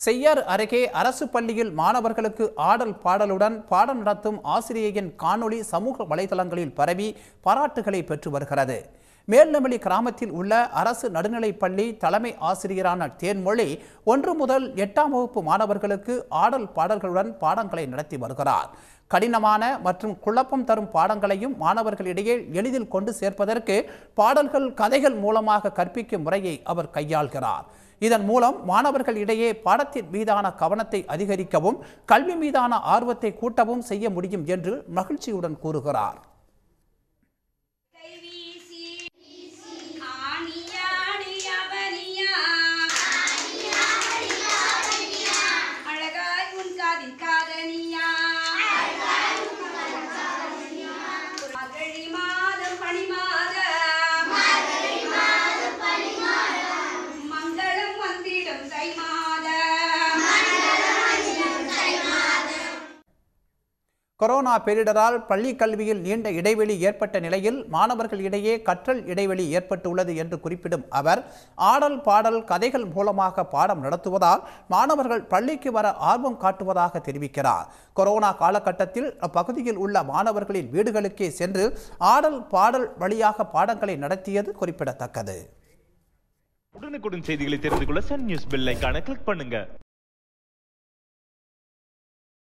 செய்யார் அருகே அரசு பள்ளியில் மாணவர்களுக்கு ஆடல் பாடலுடன் பாடம் நடத்தும் ஆசிரியையின் காணொளி சமூக வலைதளங்களில் பரவி பாராட்டுகளை பெற்று வருகிறது மேல்நெமலி கிராமத்தில் உள்ள அரசு நடுநிலைப் பள்ளி தலைமை ஆசிரியரான தேன்மொழி ஒன்று முதல் எட்டாம் வகுப்பு மாணவர்களுக்கு ஆடல் பாடல்களுடன் பாடங்களை நடத்தி வருகிறார் கடினமான மற்றும் குழப்பம் தரும் பாடங்களையும் மாணவர்களிடையே எளிதில் கொண்டு சேர்ப்பதற்கு பாடல்கள் கதைகள் மூலமாக கற்பிக்கும் முறையை அவர் கையாள்கிறார் இதன் மூலம் மாணவர்கள் இடையே பாடத்தின் மீதான கவனத்தை அதிகரிக்கவும் கல்வி மீதான ஆர்வத்தை கூட்டவும் செய்ய முடியும் என்று மகிழ்ச்சியுடன் கூறுகிறார் கைவீசி ஆணியாடி அவனியா அழகாய் உன் காதில் காதனியா மகழி மாதம் பனி மாதம் மங்களம் வந்திடும் தை மாதம் கொரோனா பேரிடரால் பள்ளி கல்வியில் நீண்ட இடைவெளி ஏற்பட்ட நிலையில் மாணவர்கள் இடையே கற்றல் இடைவெளி ஏற்பட்டுள்ளது என்று குறிப்பிடும் அவர் ஆடல் பாடல் கதைகள் மூலமாக பாடம் நடத்துவதால் மாணவர்கள் பள்ளிக்கு வர ஆர்வம் காட்டுவதாக தெரிவிக்கிறார் கொரோனா காலகட்டத்தில் அப்பகுதியில் உள்ள மாணவர்களின் வீடுகளுக்கே சென்று ஆடல் பாடல் வழியாக பாடங்களை நடத்தியது குறிப்பிடத்தக்கது உடனுக்குடன் செய்திகளை தெரிந்து கொள்ள சன் நியூஸ் பெல் ஐகானை கிளிக் பண்ணுங்க